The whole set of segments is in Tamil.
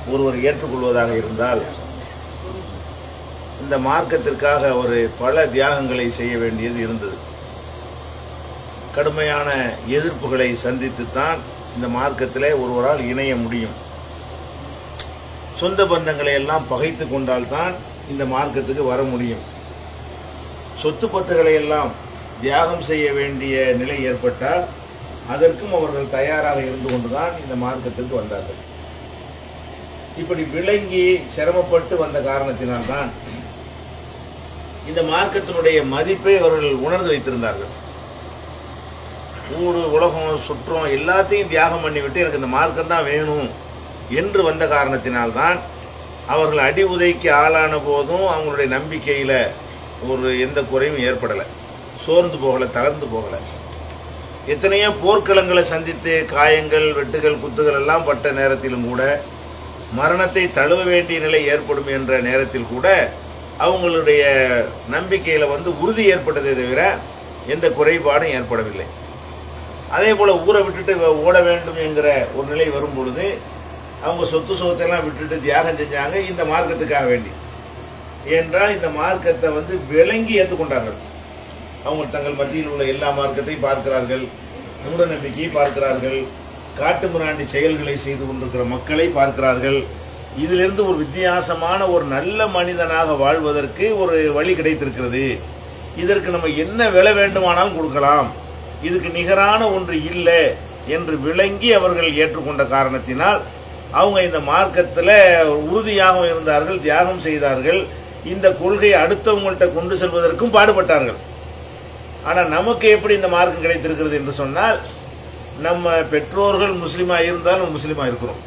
ஒருவர் ஏற்றுக்கொள்வதாக இருந்தால் இந்த மார்க்கத்திற்காக ஒரு பல தியாகங்களை செய்ய வேண்டியது இருந்தது கடுமையான எதிர்ப்புகளை சந்தித்துத்தான் இந்த மார்க்கத்திலே ஒருவரால் இணைய முடியும் சொந்த பந்தங்களை எல்லாம் பகைத்து கொண்டால்தான் இந்த மார்க்கத்துக்கு வர முடியும் சொத்து பத்துகளை எல்லாம் தியாகம் செய்ய வேண்டிய நிலை ஏற்பட்டால் அதற்கும் அவர்கள் தயாராக இருந்து கொண்டுதான் இந்த மார்க்கத்திற்கு வந்தார்கள் இப்படி விளங்கி சிரமப்பட்டு வந்த காரணத்தினால்தான் இந்த மார்க்கத்தினுடைய மதிப்பை அவர்கள் உணர்ந்து வைத்திருந்தார்கள் ஊரு உலகம் சுற்றம் எல்லாத்தையும் தியாகம் பண்ணிவிட்டு எனக்கு இந்த மார்க்கம் தான் வேணும் என்று வந்த காரணத்தினால்தான் அவர்கள் அடி உதைக்கு ஆளான போதும் அவங்களுடைய நம்பிக்கையில் ஒரு எந்த குறையும் ஏற்படலை சோர்ந்து போகலை தளர்ந்து போகலை எத்தனையோ போர்க்களங்களை சந்தித்து காயங்கள் வெட்டுகள் குத்துகள் எல்லாம் பட்ட நேரத்திலும் கூட மரணத்தை தழுவ வேண்டிய நிலை ஏற்படும் என்ற நேரத்தில் கூட அவங்களுடைய நம்பிக்கையில் வந்து உறுதி ஏற்பட்டதே தவிர எந்த குறைபாடும் ஏற்படவில்லை அதே போல் ஊரை விட்டுட்டு வ- ஓட வேண்டும் என்கிற ஒரு நிலை வரும் பொழுது அவங்க சொத்து சொத்தெல்லாம் விட்டுட்டு தியாகம் செஞ்சாங்க இந்த மார்க்கத்துக்காக வேண்டி ஏனென்றால் இந்த மார்க்கத்தை வந்து விளங்கி ஏற்றுக்கொண்டார்கள் அவங்க தங்கள் மத்தியில் உள்ள எல்லா மார்க்கத்தையும் பார்க்கிறார்கள் மூட நம்பிக்கையை பார்க்கிறார்கள் காட்டு மிராண்டி செயல்களை செய்து கொண்டிருக்கிற மக்களை பார்க்கிறார்கள் இதிலிருந்து ஒரு வித்தியாசமான ஒரு நல்ல மனிதனாக வாழ்வதற்கு ஒரு வழி கிடைத்திருக்கிறது இதற்கு நம்ம என்ன விலை வேண்டுமானாலும் கொடுக்கலாம் இதுக்கு நிகரான ஒன்று இல்லை என்று விளங்கி அவர்கள் ஏற்றுக்கொண்ட காரணத்தினால் அவங்க இந்த மார்க்கத்தில் உறுதியாகவும் இருந்தார்கள் தியாகம் செய்தார்கள் இந்த கொள்கையை அடுத்தவங்கள்ட்ட கொண்டு செல்வதற்கும் பாடுபட்டார்கள் ஆனால் நமக்கு எப்படி இந்த மார்க்கம் கிடைத்திருக்கிறது என்று சொன்னால் நம்ம பெற்றோர்கள் முஸ்லீமாக இருந்தாலும் நம்ம முஸ்லீமாக இருக்கிறோம்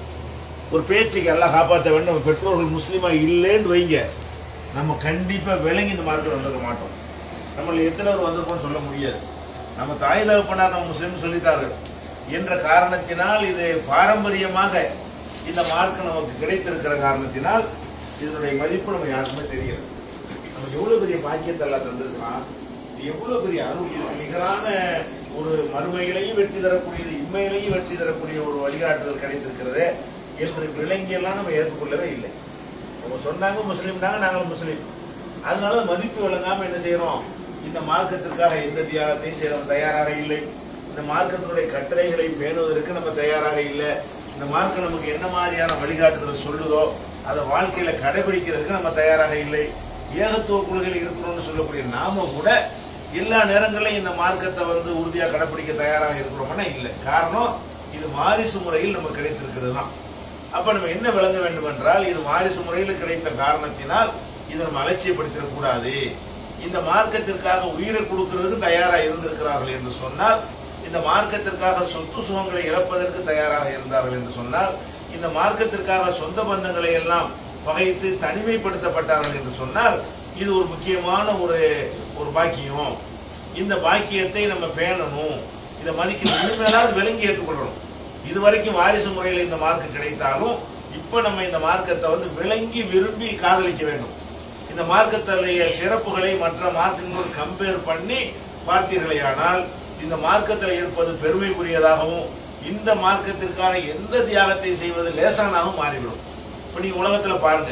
ஒரு பேச்சுக்கு எல்லாம் காப்பாற்ற வேண்டும் நம்ம பெற்றோர்கள் முஸ்லீமாக இல்லைன்னு வைங்க நம்ம கண்டிப்பாக விளங்கி இந்த மார்க்கம் வந்துருக்க மாட்டோம் நம்மள எத்தனை பேர் வந்திருக்கோம்னு சொல்ல முடியாது நம்ம தாய் தகப்பனார் நம்ம முஸ்லீம் சொல்லித்தார்கள் என்ற காரணத்தினால் இது பாரம்பரியமாக இந்த மார்க்கம் நமக்கு கிடைத்திருக்கிற காரணத்தினால் இதனுடைய மதிப்பு நம்ம யாருக்குமே தெரியல நம்ம எவ்வளவு பெரிய பாக்கியத்தை எல்லாம் தந்திருக்கலாம் இது எவ்வளவு பெரிய அருள் இதுக்கு நிகரான ஒரு மறுமையிலையும் வெற்றி தரக்கூடியது இம்மையிலையும் வெற்றி தரக்கூடிய ஒரு வழிகாட்டுதல் கிடைத்திருக்கிறதே என்று விளங்கியெல்லாம் நம்ம ஏற்றுக்கொள்ளவே இல்லை அவங்க சொன்னாங்க முஸ்லீம்னாங்க நாங்களும் முஸ்லீம் அதனால மதிப்பு விளங்காம என்ன செய்யறோம் இந்த மார்க்கத்திற்காக எந்த தியாகத்தையும் செய்ய நம்ம தயாராக இல்லை இந்த மார்க்கத்தினுடைய கட்டளைகளை பேணுவதற்கு நம்ம தயாராக இல்லை இந்த மார்க்கம் நமக்கு என்ன மாதிரியான வழிகாட்டுதல் சொல்லுதோ அதை வாழ்க்கையில கடைபிடிக்கிறதுக்கு நம்ம தயாராக இல்லை ஏகத்துவ கொள்கையில் இருக்கிறோம்னு சொல்லக்கூடிய நாம கூட எல்லா நேரங்களிலும் இந்த மார்க்கத்தை வந்து உறுதியாக கடைபிடிக்க தயாராக இருக்கிறோம்னா இல்லை காரணம் இது வாரிசு முறையில் நமக்கு கிடைத்திருக்கிறது தான் அப்ப நம்ம என்ன விளங்க வேண்டும் என்றால் இது வாரிசு முறையில் கிடைத்த காரணத்தினால் இதை நம்ம அலட்சியப்படுத்திடக்கூடாது இந்த மார்க்கத்திற்காக உயிரை கொடுக்கிறதுக்கு தயாராக இருந்திருக்கிறார்கள் என்று சொன்னால் இந்த மார்க்கத்திற்காக சொத்து சுகங்களை இழப்பதற்கு தயாராக இருந்தார்கள் என்று சொன்னால் இந்த மார்க்கத்திற்காக சொந்த பந்தங்களை எல்லாம் பகைத்து தனிமைப்படுத்தப்பட்டார்கள் என்று சொன்னால் இது ஒரு முக்கியமான ஒரு ஒரு பாக்கியம் இந்த பாக்கியத்தை நம்ம பேணணும் இதை மதிக்கணும் இனிமேலாவது விளங்கி ஏற்றுக்கொள்ளணும் இது வரைக்கும் வாரிசு முறையில் இந்த மார்க்கம் கிடைத்தாலும் இப்போ நம்ம இந்த மார்க்கத்தை வந்து விளங்கி விரும்பி காதலிக்க வேண்டும் இந்த மார்க்கத்துடைய சிறப்புகளை மற்ற மார்க்கங்களோடு கம்பேர் பண்ணி பார்த்தீர்களேயானால் இந்த மார்க்கத்தில் இருப்பது பெருமைக்குரியதாகவும் இந்த மார்க்கத்திற்கான எந்த தியாகத்தை செய்வது லேசானாகவும் மாறிவிடும் இப்போ நீங்கள் உலகத்தில் பாருங்க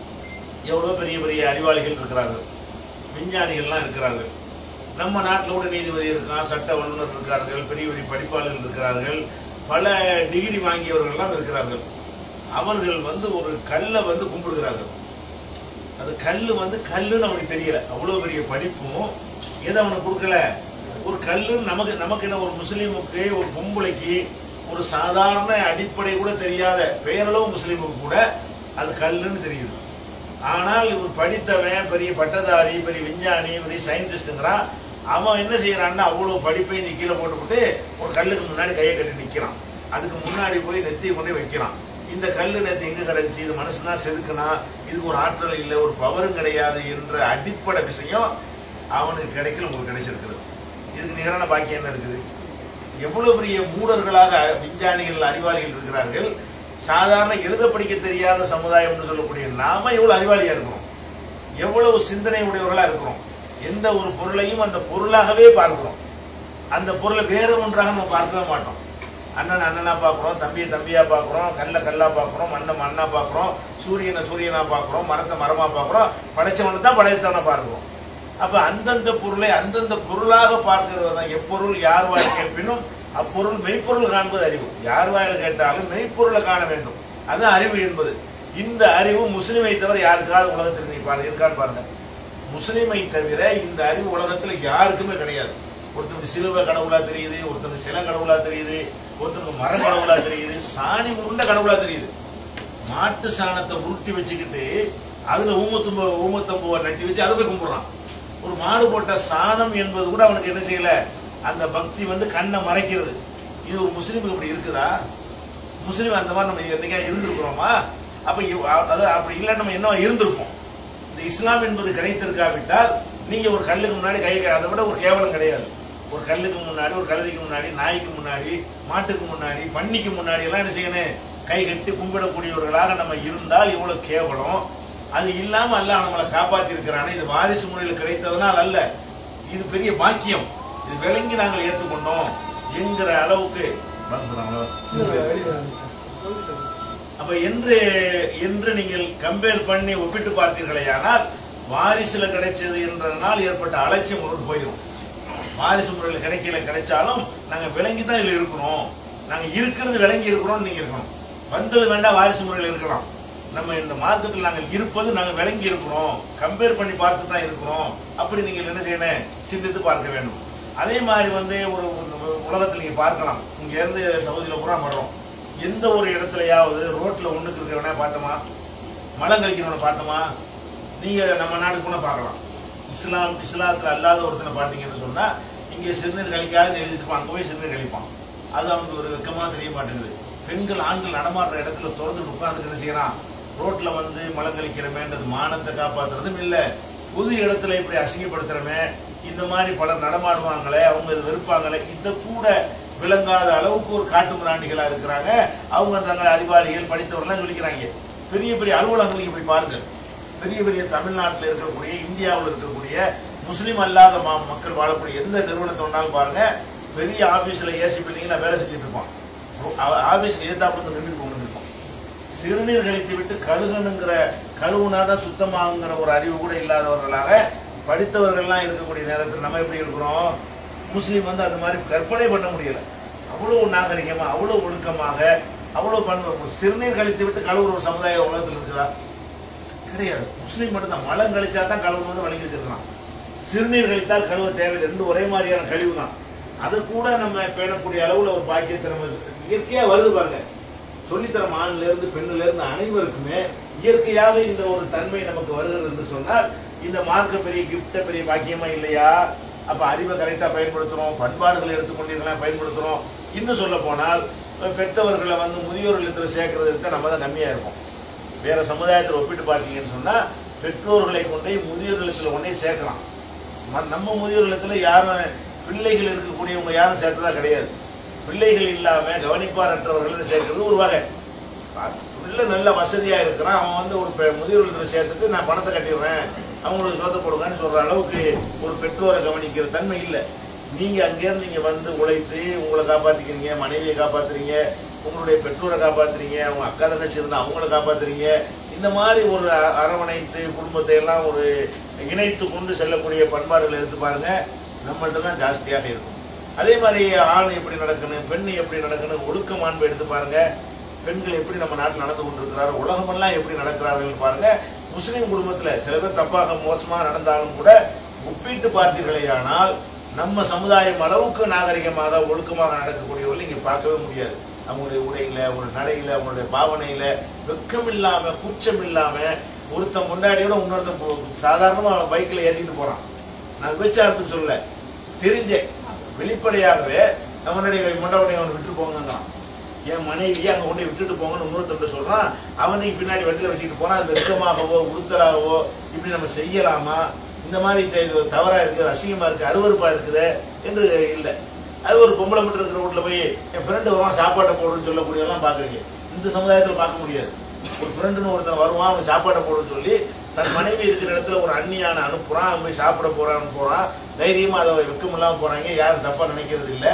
எவ்வளோ பெரிய பெரிய அறிவாளிகள் இருக்கிறார்கள் விஞ்ஞானிகள்லாம் இருக்கிறார்கள் நம்ம நாட்டில் கூட நீதிபதி இருக்கான் சட்ட வல்லுநர் இருக்கிறார்கள் பெரிய பெரிய படிப்பாளர்கள் இருக்கிறார்கள் பல டிகிரி வாங்கியவர்கள்லாம் இருக்கிறார்கள் அவர்கள் வந்து ஒரு கல்லை வந்து கும்பிடுகிறார்கள் அது கல் வந்து கல்லுன்னு அவனுக்கு தெரியல அவ்வளோ பெரிய படிப்பும் எதை அவனுக்கு கொடுக்கல ஒரு கல்லுன்னு நமக்கு நமக்கு என்ன ஒரு முஸ்லீமுக்கு ஒரு பொம்பளைக்கு ஒரு சாதாரண அடிப்படை கூட தெரியாத பெயரளவு முஸ்லீமுக்கு கூட அது கல்லுன்னு தெரியுது ஆனால் இவர் படித்தவன் பெரிய பட்டதாரி பெரிய விஞ்ஞானி பெரிய சயின்டிஸ்ட்டுங்கிறான் அவன் என்ன செய்யறான்னா அவ்வளோ படிப்பை நீ கீழே போட்டுவிட்டு ஒரு கல்லுக்கு முன்னாடி கையை கட்டி நிற்கிறான் அதுக்கு முன்னாடி போய் நெத்தியை கொண்டு போய் வைக்கிறான் இந்த கல்லு நேற்று எங்க கிடைச்சு இது மனசுனா செதுக்குனா இதுக்கு ஒரு ஆற்றல் இல்லை ஒரு பவரும் கிடையாது என்ற அடிப்படை விஷயம் அவனுக்கு கிடைக்கல உங்களுக்கு கிடைச்சிருக்கிறது இதுக்கு நிகரான பாக்கியம் என்ன இருக்குது எவ்வளவு பெரிய மூடர்களாக விஞ்ஞானிகள் அறிவாளிகள் இருக்கிறார்கள் சாதாரண எழுத படிக்க தெரியாத சமுதாயம்னு சொல்லக்கூடிய நாம எவ்வளவு அறிவாளியா இருக்கிறோம் எவ்வளவு சிந்தனை உடையவர்களா இருக்கிறோம் எந்த ஒரு பொருளையும் அந்த பொருளாகவே பார்க்கிறோம் அந்த பொருளை வேற ஒன்றாக நம்ம பார்க்கவே மாட்டோம் அண்ணன் அண்ணனா பார்க்குறோம் தம்பியை தம்பியா பார்க்குறோம் கல்லை கல்லா பார்க்குறோம் மண்ணை மண்ணா பார்க்குறோம் சூரியனை சூரியனா பார்க்குறோம் மரத்தை மரமா பார்க்குறோம் படைச்சவனை தான் படைத்தவனை பார்க்குறோம் அப்ப அந்தந்த பொருளை அந்தந்த பொருளாக பார்க்கிறது தான் எப்பொருள் யார் வாய் கேட்பினும் அப்பொருள் மெய்ப்பொருள் காண்பது அறிவு யார் வாயில் கேட்டாலும் மெய்ப்பொருளை காண வேண்டும் அதுதான் அறிவு என்பது இந்த அறிவு முஸ்லிமை தவிர யாருக்காவது உலகத்தில் நீ பாருங்க இருக்கான்னு பாருங்க முஸ்லிமை தவிர இந்த அறிவு உலகத்துல யாருக்குமே கிடையாது ஒருத்தருக்கு சிலுவை கடவுளா தெரியுது ஒருத்தருக்கு சில கடவுளா தெரியுது ஒருத்தருக்கு மர கடவுளா தெரியுது சாணி உருண்ட கடவுளா தெரியுது மாட்டு சாணத்தை உருட்டி வச்சுக்கிட்டு அதுல ஊமத்தும்பு ஊமத்தம்புவை நட்டி வச்சு அதை போய் கும்பிடுறான் ஒரு மாடு போட்ட சாணம் என்பது கூட அவனுக்கு என்ன செய்யல அந்த பக்தி வந்து கண்ணை மறைக்கிறது இது ஒரு முஸ்லீமுக்கு இப்படி இருக்குதா முஸ்லீம் அந்த மாதிரி நம்ம என்னைக்கா இருந்திருக்கிறோமா அப்ப இவ்- அது அப்படி இல்லை நம்ம என்ன இருந்திருப்போம் இந்த இஸ்லாம் என்பது கிடைத்திருக்காவிட்டால் நீங்க ஒரு கல்லுக்கு முன்னாடி கை அதை விட ஒரு கேவலம் கிடையாது ஒரு கல்லுக்கு முன்னாடி ஒரு கழுதைக்கு முன்னாடி நாய்க்கு முன்னாடி மாட்டுக்கு முன்னாடி பன்னிக்கு முன்னாடி எல்லாம் என்ன செய்யணும் கை கட்டி கும்பிடக்கூடியவர்களாக நம்ம இருந்தால் இவ்வளவு கேவலம் அது இல்லாம அல்லாஹ் நம்மளை காப்பாத்தி இருக்கிறானே இது வாரிசு முறையில் கிடைத்ததனால் அல்ல இது பெரிய பாக்கியம் இது விளங்கி நாங்கள் ஏற்றுக்கொண்டோம் என்கிற அளவுக்கு மறந்துடுறாங்களோ? அப்ப என்று என்று நீங்கள் கம்பேர் பண்ணி ஒப்பிட்டு பார்த்தீர்களேயானால் வாரிசுல கிடைச்சது என்றனால் ஏற்பட்ட அலட்சியம் ஒரு போயிடும் வாரிசு முறையில் கிடைக்கல கிடைச்சாலும் நாங்க விளங்கி தான் இதுல இருக்கிறோம் நாங்க இருக்கிறது விளங்கி இருக்கிறோம் நீங்க இருக்கணும் வந்தது வேண்டாம் வாரிசு முறையில் இருக்கலாம் நம்ம இந்த மார்க்கெட்டில் நாங்கள் இருப்பது நாங்கள் விளங்கி இருக்கிறோம் கம்பேர் பண்ணி பார்த்து தான் இருக்கிறோம் அப்படி நீங்கள் என்ன செய்யணும் சிந்தித்து பார்க்க வேண்டும் அதே மாதிரி வந்து ஒரு ஒரு உலகத்தில் நீங்க பார்க்கலாம் இங்க இருந்து சவுதியில பூரா வர்றோம் எந்த ஒரு இடத்துலயாவது ரோட்ல ஒண்ணுக்கு இருக்கிறவன பார்த்தோமா மலம் கழிக்கிறவனை பார்த்தோமா நீங்க நம்ம நாட்டுக்கு கூட பார்க்கலாம் இஸ்லாம் இஸ்லாத்துல அல்லாத ஒருத்தனை பார்த்தீங்கன்னு சொன்னா இங்க சிறுநீர் கழிக்காதுன்னு எழுதி வச்சிருப்பான் அங்க போய் சிறுநீர் கழிப்பான் அது அவனுக்கு ஒரு வெக்கமா தெரிய மாட்டேங்குது பெண்கள் ஆண்கள் நடமாடுற இடத்துல திறந்து உட்கார்ந்துட்டு என்ன செய்யறான் ரோட்ல வந்து மலம் கழிக்கிறமேன்றது மானத்தை காப்பாத்துறதும் இல்ல பொது இடத்துல இப்படி அசிங்கப்படுத்துறமே இந்த மாதிரி பலர் நடமாடுவாங்களே அவங்க இது வெறுப்பாங்களே இத கூட விளங்காத அளவுக்கு ஒரு காட்டு மிராண்டிகளா இருக்கிறாங்க அவங்க தங்களை அறிவாளிகள் படித்தவர்கள்லாம் சொல்லிக்கிறாங்க பெரிய பெரிய அலுவலகங்கள் நீங்க போய் பாருங்க பெரிய பெரிய தமிழ்நாட்டில் இருக்கக்கூடிய இந்தியாவில் இருக்கக்கூடிய முஸ்லீம் அல்லாத மா- மக்கள் வாழக்கூடிய எந்த நிறுவனத்தை வேணாலும் பாருங்க பெரிய ஆபீஸ்ல ஏசி பில்டிங்ல வேலை செஞ்சுட்டு இருப்பான் ஆபீஸ் ஏதாப்புல நின்று கொண்டு இருப்பான் சிறுநீர் கழித்து விட்டு கழுகணுங்கிற கழுவுனாதான் சுத்தமாகுங்கிற ஒரு அறிவு கூட இல்லாதவர்களாக படித்தவர்கள்லாம் இருக்கக்கூடிய நேரத்தில் நம்ம எப்படி இருக்கிறோம் முஸ்லீம் வந்து அந்த மாதிரி கற்பனை பண்ண முடியல அவ்வளவு நாகரிகமா அவ்வளவு ஒழுக்கமாக அவ்வளவு பண்ண சிறுநீர் கழித்து விட்டு கழுவுற ஒரு சமுதாய உலகத்தில் இருக்குதா கிடையாது முஸ்லீம் மட்டும்தான் மலம் கழிச்சா தான் கழுவு வந்து வழங்கி வச்சிருக்கலாம் சிறுநீர் கழித்தால் கழுவ தேவையில்லை ரெண்டு ஒரே மாதிரியான கழிவு தான் அது கூட நம்ம பேணக்கூடிய அளவுல ஒரு பாக்கியத்தை நம்ம இயற்கையா வருது பாருங்க சொல்லித்தரம் ஆண்ல இருந்து பெண்ணுல இருந்து அனைவருக்குமே இயற்கையாக இந்த ஒரு தன்மை நமக்கு வருகிறது என்று சொன்னால் இந்த மார்க்க பெரிய கிஃப்ட பெரிய பாக்கியமா இல்லையா அப்ப அறிவை கரெக்டா பயன்படுத்துறோம் பண்பாடுகளை எடுத்துக்கொண்டீர்களா பயன்படுத்துறோம் இன்னும் சொல்ல போனால் பெற்றவர்களை வந்து முதியோர் இல்லத்தில் சேர்க்கறது எடுத்தா நம்ம தான் கம்மியா இருப்போம் வேற சமுதாயத்தில் ஒப்பிட்டு பார்த்தீங்கன்னு சொன்னா பெற்றோர்களை கொண்டே முதியோர் இல்லத்தில் கொண்டே சேர்க்கலாம் ம- நம்ம முதியோர் இல்லத்தில் யாரும் பிள்ளைகள் இருக்கக்கூடியவங்க யாரும் சேர்த்ததா கிடையாது பிள்ளைகள் இல்லாம கவனிப்பாரற்றவர்களை சேர்க்கிறது ஒரு வகை பிள்ளை நல்ல வசதியா இருக்கிறான் அவன் வந்து ஒரு பெ- முதியோர் இல்லத்தில் சேர்த்துட்டு நான் பணத்தை கட்டிடுறேன் அவங்களுக்கு சொத்தை போடுங்கன்னு சொல்ற அளவுக்கு ஒரு பெற்றோரை கவனிக்கிற தன்மை இல்லை நீங்க அங்கேருந்து இங்க வந்து உழைத்து உங்களை காப்பாத்திக்கிறீங்க மனைவியை காப்பாத்துறீங்க உங்களுடைய பெற்றோரை காப்பாத்துறீங்க உங்க அக்கா தங்கச்சி இருந்தா அவங்கள காப்பாத்துறீங்க இந்த மாதிரி ஒரு அ- அரவணைத்து குடும்பத்தை எல்லாம் ஒரு இணைத்து கொண்டு செல்லக்கூடிய பண்பாடுகளை எடுத்து பாருங்க நம்மள்ட்ட தான் ஜாஸ்தியாக இருக்கும் அதே மாதிரி ஆண் எப்படி நடக்கணும் பெண் எப்படி நடக்கணும் ஒழுக்க மாண்பை எடுத்து பாருங்க பெண்கள் எப்படி நம்ம நாட்டில் நடந்து கொண்டிருக்கிறாரு உலகமெல்லாம் எப்படி நடக்கிறார்கள் பாருங்க முஸ்லீம் குடும்பத்துல சில பேர் தப்பாக மோசமா நடந்தாலும் கூட ஒப்பிட்டு பார்த்தீர்களேயானால் நம்ம சமுதாயம் அளவுக்கு நாகரிகமாக ஒழுக்கமாக நடக்கக்கூடியவர்கள் இங்க பார்க்கவே முடியாது அவங்களுடைய உடையில ஒரு நடையில அவங்களுடைய பாவனையில வெக்கம் இல்லாம குச்சம் இல்லாம ஒருத்தன் முன்னாடியோட இன்னொருத்தன் போ- சாதாரணமா பைக்ல ஏத்திட்டு போறான் நான் விபச்சாரத்துக்கு சொல்லல தெரிஞ்சே வெளிப்படையாகவே அவனுடைய மண்டபனை அவனை விட்டு போங்கிறான் என் மனைவியை அங்கே கொண்டு போய் விட்டுட்டு போங்கன்னு இன்னொருத்தன் சொல்றான் அவனுக்கு பின்னாடி வண்டியில் வச்சுக்கிட்டு போனா அது வெட்கமாகவோ உறுத்தலாகவோ இப்படி நம்ம செய்யலாமா இந்த மாதிரி செய்து தவறா இருக்குது அசிங்கமா இருக்கு அருவருப்பா இருக்குது என்று இல்லை அது ஒரு பொம்பளை மட்டும் இருக்கிற வீட்டில் போய் என் ஃப்ரெண்டு வருவான் சாப்பாட்டை போடுன்னு சொல்லக்கூடியதெல்லாம் பார்க்குறீங்க இந்த சமுதாயத்தில் பார்க்க முடியாது ஒரு ஃப்ரெண்டுன்னு ஒருத்தன் வருவான் அவன் சாப்பாட்டை போடுன்னு சொல்லி தன் மனைவி இருக்கிற இடத்துல ஒரு அந்நியான அனுப்புறான் அவன் போய் சாப்பிட போறான்னு போறான் தைரியமா அதை வெக்கம் இல்லாம போறாங்க யாரும் தப்பா நினைக்கிறது இல்ல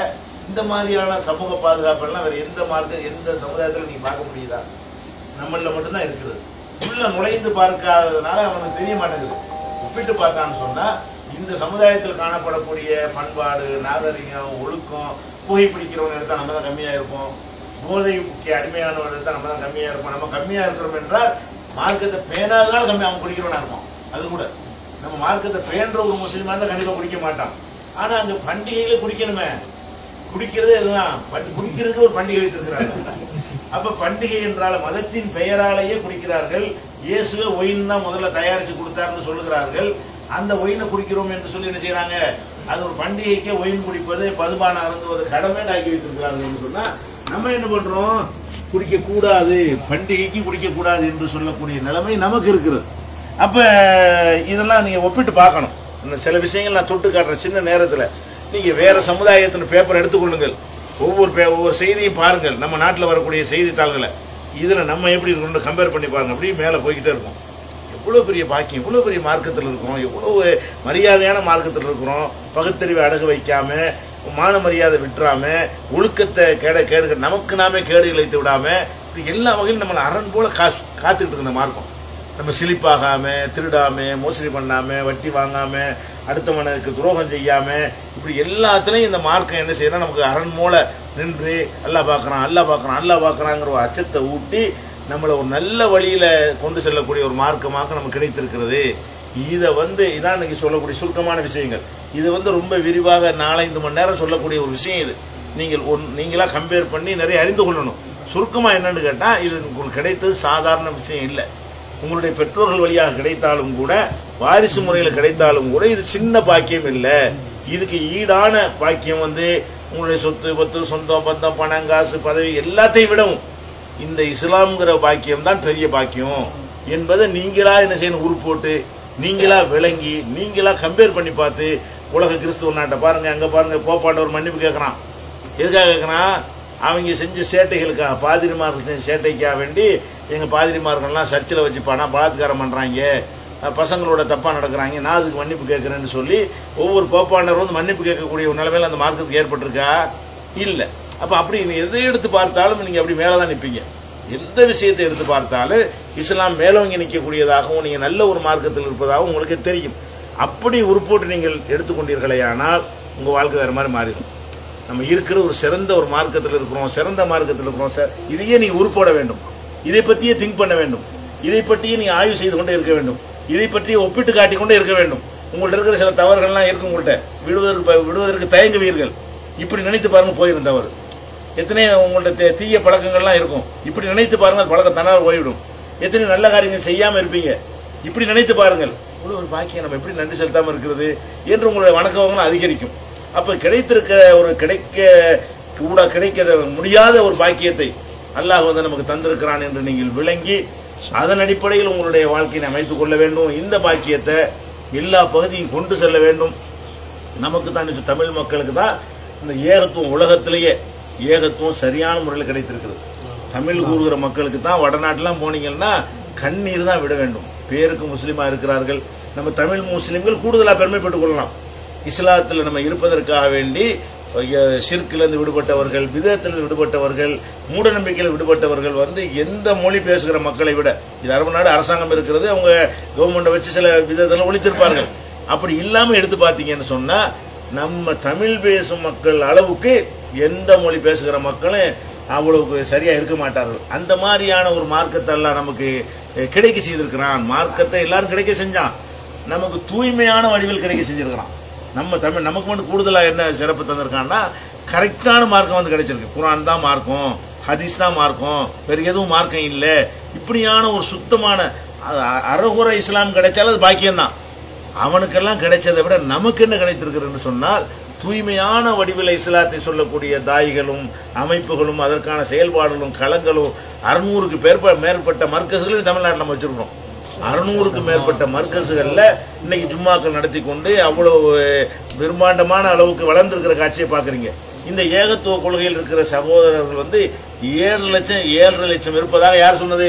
இந்த மாதிரியான சமூக பாதுகாப்பெல்லாம் வேற எந்த மார்க்க எந்த சமுதாயத்தில் நீங்க பார்க்க முடியுதா நம்மள மட்டும்தான் இருக்குது உள்ள நுழைந்து பார்க்காததுனால அவனுக்கு தெரிய மாட்டேங்குது ஒப்பிட்டு பார்த்தான்னு சொன்னா இந்த சமுதாயத்தில் காணப்படக்கூடிய பண்பாடு நாகரிகம் ஒழுக்கம் புகைப்பிடிக்கிறவங்க எடுத்தா நம்ம தான் கம்மியா இருப்போம் போதைக்கு அடிமையானவங்க எடுத்தா நம்ம தான் கம்மியா இருப்போம் நம்ம கம்மியா இருக்கிறோம் என்றால் மார்க்கத்தை பேணாதனால கம்மி அவன் குடிக்கிறவனா இருப்பான் அது கூட நம்ம மார்க்கத்தை பேன்ற ஒரு முஸ்லீமா இருந்தால் கண்டிப்பா குடிக்க மாட்டான் ஆனா அங்க பண்டிகையில குடிக்கணுமே குடிக்கிறதே இதுதான் பண்டி- குடிக்கிறதுக்கு ஒரு பண்டிகை வைத்திருக்கிறாங்க அப்ப பண்டிகை என்றால் மதத்தின் பெயராலேயே குடிக்கிறார்கள் இயேசுவே ஒயின் தான் முதல்ல தயாரிச்சு கொடுத்தாருன்னு சொல்லுகிறார்கள் அந்த ஒயினை குடிக்கிறோம் என்று சொல்லி என்ன செய்றாங்க அது ஒரு பண்டிகைக்கே ஒயின் குடிப்பது மதுபானம் அருந்துவது கடமையாக்கி வைத்திருக்கிறார்கள் என்று சொன்னா நம்ம என்ன பண்றோம் குடிக்க கூடாது பண்டிகைக்கு குடிக்க கூடாது என்று சொல்லக்கூடிய நிலைமை நமக்கு இருக்குது அப்ப இதெல்லாம் நீங்க ஒப்பிட்டு பார்க்கணும் இந்த சில விஷயங்கள் நான் தொட்டு காட்டுறேன் சின்ன நேரத்துல நீங்க வேற சமுதாயத்தின் பேப்பர் எடுத்துக்கொள்ளுங்கள் ஒவ்வொரு பே ஒவ்வொரு செய்தியும் பாருங்கள் நம்ம நாட்டில் வரக்கூடிய செய்தித்தாள்களை இதுல நம்ம எப்படி இருக்கணும் கம்பேர் பண்ணி பாருங்க அப்படியே மேலே போய்கிட்டே இருக்கும் எவ்வளோ பெரிய பாக்கியம் எவ்வளோ பெரிய மார்க்கத்தில் இருக்கிறோம் எவ்வளோ மரியாதையான மார்க்கத்தில் இருக்கிறோம் பகுத்தறிவை அடகு வைக்காம மான மரியாதை விட்டுறாம ஒழுக்கத்தை கேட கேடு நமக்கு நாமே கேடு இழைத்து விடாம இப்படி எல்லா வகையிலும் நம்மளை அரண் போல காசு காத்துக்கிட்டு இருக்கு இந்த மார்க்கம் நம்ம சிலிப்பாகாம திருடாம மோசடி பண்ணாம வட்டி வாங்காம அடுத்தவனுக்கு துரோகம் செய்யாம இப்படி எல்லாத்துலயும் இந்த மார்க்கம் என்ன செய்யணும் நமக்கு அரண் போல நின்று அல்லாஹ் பார்க்கறான் அல்லாஹ் பார்க்கறான் அல்லாஹ் பார்க்கறாங்கிற ஒரு அச்சத்தை ஊட்டி நம்மளை ஒரு நல்ல வழியில கொண்டு செல்லக்கூடிய ஒரு மார்க்கமாக நமக்கு கிடைத்திருக்கிறது இதை வந்து இதான் இன்னைக்கு சொல்லக்கூடிய சுருக்கமான விஷயங்கள் இது வந்து ரொம்ப விரிவாக நாலஞ்சு மணி நேரம் சொல்லக்கூடிய ஒரு விஷயம் இது நீங்கள் ஒன் நீங்களா கம்பேர் பண்ணி நிறைய அறிந்து கொள்ளணும் சுருக்கமா என்னன்னு கேட்டா இது உங்களுக்கு கிடைத்தது சாதாரண விஷயம் இல்லை உங்களுடைய பெற்றோர்கள் வழியாக கிடைத்தாலும் கூட வாரிசு முறையில் கிடைத்தாலும் கூட இது சின்ன பாக்கியம் இல்லை இதுக்கு ஈடான பாக்கியம் வந்து உங்களுடைய சொத்து பத்து சொந்தம் பந்தம் பணம் காசு பதவி எல்லாத்தையும் விடவும் இந்த இஸ்லாம்ங்கிற பாக்கியம் தான் பெரிய பாக்கியம் என்பதை நீங்களா என்ன செய்யணும் உரு போட்டு நீங்களா விளங்கி நீங்களா கம்பேர் பண்ணி பார்த்து உலக கிறிஸ்துவ நாட்டை பாருங்க அங்க பாருங்க போப்பாண்டவர் மன்னிப்பு கேட்கறான் எதுக்காக கேட்கறான் அவங்க செஞ்ச சேட்டைகளுக்காக பாதிரிமார்கள் செஞ்ச சேட்டைக்காக வேண்டி எங்கள் பாதிரிமார்கள்லாம் சர்ச்சில் வச்சு பணம் பலாத்காரம் பண்ணுறாங்க பசங்களோட தப்பாக நடக்கிறாங்க நான் அதுக்கு மன்னிப்பு கேட்குறேன்னு சொல்லி ஒவ்வொரு போப்பாண்டரும் வந்து மன்னிப்பு கேட்கக்கூடிய ஒரு நிலைமையில் அந்த மார்க்கத்துக்கு ஏற்பட்டிருக்கா இல்லை அப்போ அப்படி நீ எதை எடுத்து பார்த்தாலும் நீங்கள் அப்படி மேலே தான் நிற்பீங்க எந்த விஷயத்தை எடுத்து பார்த்தாலும் இஸ்லாம் மேலோங்கி நிற்கக்கூடியதாகவும் நீங்கள் நல்ல ஒரு மார்க்கத்தில் இருப்பதாகவும் உங்களுக்கு தெரியும் அப்படி உருப்போட்டு நீங்கள் எடுத்துக்கொண்டீர்களே ஆனால் உங்கள் வாழ்க்கை வேறு மாதிரி மாறிடும் நம்ம இருக்கிற ஒரு சிறந்த ஒரு மார்க்கத்தில் இருக்கிறோம் சிறந்த மார்க்கத்தில் இருக்கிறோம் சார் இதையே நீங்க உருப்போட வேண்டும் இதை பற்றியே திங்க் பண்ண வேண்டும் இதை பற்றியே நீங்க ஆய்வு செய்து கொண்டே இருக்க வேண்டும் இதை பற்றியே ஒப்பிட்டு காட்டிக் கொண்டே இருக்க வேண்டும் உங்கள்ட்ட இருக்கிற சில தவறுகள்லாம் இருக்கு உங்கள்கிட்ட விடுவதற்கு ப- விடுவதற்கு தயங்குவீர்கள் இப்படி நினைத்து பாருங்க போயிரும் தவறு எத்தனை உங்கள்ட்ட தீ- தீய பழக்கங்கள்லாம் இருக்கும் இப்படி நினைத்து பாருங்க அது பழக்கம் தன்னால் போய்விடும் எத்தனை நல்ல காரியங்கள் செய்யாம இருப்பீங்க இப்படி நினைத்து பாருங்கள் இவ்வளவு ஒரு பாக்கியம் நம்ம எப்படி நன்றி செலுத்தாம இருக்கிறது என்று உங்களுடைய வணக்கங்களும் அதிகரிக்கும் அப்ப கிடைத்திருக்க ஒரு கிடைக்க கூட கிடைக்க முடியாத ஒரு பாக்கியத்தை அல்லாஹ் வந்து நமக்கு தந்திருக்கிறான் என்று நீங்கள் விளங்கி அதன் அடிப்படையில் உங்களுடைய வாழ்க்கையை அமைத்துக் கொள்ள வேண்டும் இந்த பாக்கியத்தை எல்லா பகுதியும் கொண்டு செல்ல வேண்டும் நமக்கு தான் இந்த தமிழ் மக்களுக்கு தான் இந்த ஏகத்துவம் உலகத்திலேயே ஏகத்துவம் சரியான முறையில் கிடைத்திருக்கிறது தமிழ் கூறுகிற மக்களுக்கு தான் வடநாட்டுலாம் போனீங்கன்னா கண்ணீர் தான் விட வேண்டும் பேருக்கு முஸ்லீமா இருக்கிறார்கள் நம்ம தமிழ் முஸ்லீம்கள் கூடுதலாக பெருமைப்பட்டுக் கொள்ளலாம் இஸ்லாத்தில் நம்ம இருப்பதற்காக வேண்டி அஹ், ஷிர்க்கிலிருந்து விடுபட்டவர்கள் விதத்திலிருந்து விடுபட்டவர்கள் மூட நம்பிக்கையில் விடுபட்டவர்கள் வந்து எந்த மொழி பேசுகிற மக்களை விட இது அரபு நாடு அரசாங்கம் இருக்கிறது அவங்க கவர்மெண்ட்டை வச்சு சில விதத்தில் ஒழித்திருப்பார்கள் அப்படி இல்லாமல் எடுத்து பார்த்தீங்கன்னு சொன்னா நம்ம தமிழ் பேசும் மக்கள் அளவுக்கு எந்த மொழி பேசுகிற மக்களும் அவ்வளவுக்கு சரியா இருக்க மாட்டார்கள் அந்த மாதிரியான ஒரு மார்க்கத்தை எல்லாம் நமக்கு அஹ், கிடைக்க செய்திருக்கிறான் மார்க்கத்தை எல்லாரும் கிடைக்க செஞ்சான் நமக்கு தூய்மையான வடிவில் கிடைக்க செஞ்சிருக்கிறான் நம்ம தமிழ் நமக்கு மட்டும் கூடுதலாக என்ன சிறப்பு தந்திருக்கான்னா கரெக்டான மார்க்கம் வந்து கிடைச்சிருக்கு குரான் தான் மார்க்கம் ஹதீஸ் தான் மார்க்கம் வேறு எதுவும் மார்க்கம் இல்லை இப்படியான ஒரு சுத்தமான அ- அறகுறை இஸ்லாம் கிடைச்சாலும் அது பாக்கியம்தான் அவனுக்கெல்லாம் கிடைச்சதை விட நமக்கு என்ன கிடைத்திருக்கிறதுன்னு சொன்னால் தூய்மையான வடிவில் இஸ்லாத்தை சொல்லக்கூடிய தாய்களும் அமைப்புகளும் அதற்கான செயல்பாடுகளும் களங்களும் அறுநூறுக்கு பேர்ப மேற்பட்ட மர்க்கஸ்களும் தமிழ்நாட்டில் நம்ம வச்சிருக்கிறோம் அறுநூறுக்கு மேற்பட்ட மர்க்கஸுகளில் இன்னைக்கு ஜும்மாக்கள் நடத்தி கொண்டு அவ்வளவு பிரம்மாண்டமான அளவுக்கு வளர்ந்திருக்கிற காட்சியை பார்க்குறீங்க இந்த ஏகத்துவ கொள்கையில் இருக்கிற சகோதரர்கள் வந்து ஏழு லட்சம் ஏழரை லட்சம் இருப்பதாக யார் சொன்னது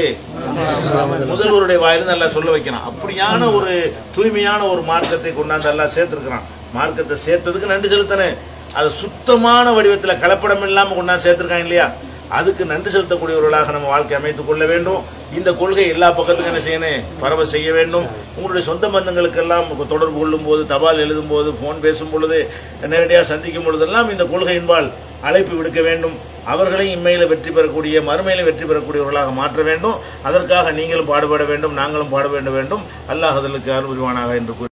முதல்வருடைய வாயிலிருந்து எல்லாம் சொல்ல வைக்கிறான் அப்படியான ஒரு தூய்மையான ஒரு மார்க்கத்தை கொண்டாந்து எல்லாம் சேர்த்திருக்கிறான் மார்க்கத்தை சேர்த்ததுக்கு நன்றி செலுத்தணும் அது சுத்தமான வடிவத்தில் கலப்படம் இல்லாமல் கொண்டாந்து சேர்த்துருக்காங்க இல்லையா அதுக்கு நன்றி செலுத்தக்கூடியவர்களாக நம்ம வாழ்க்கை அமைத்துக் கொள்ள வேண்டும் இந்த கொள்கை எல்லா பக்கத்துக்கும் என்ன செய்யணும் பரவ செய்ய வேண்டும் உங்களுடைய சொந்த பந்தங்களுக்கெல்லாம் தொடர்பு கொள்ளும் போது தபால் எழுதும் போது ஃபோன் பேசும் பொழுது நேரடியாக சந்திக்கும் பொழுதெல்லாம் இந்த கொள்கையின்பால் அழைப்பு விடுக்க வேண்டும் அவர்களையும் இம்மையில் வெற்றி பெறக்கூடிய மறுமையிலும் வெற்றி பெறக்கூடியவர்களாக மாற்ற வேண்டும் அதற்காக நீங்களும் பாடுபட வேண்டும் நாங்களும் பாடுபட வேண்டும் அல்லாஹ் அதற்கு அருள் புரிவானாக என்று கூறி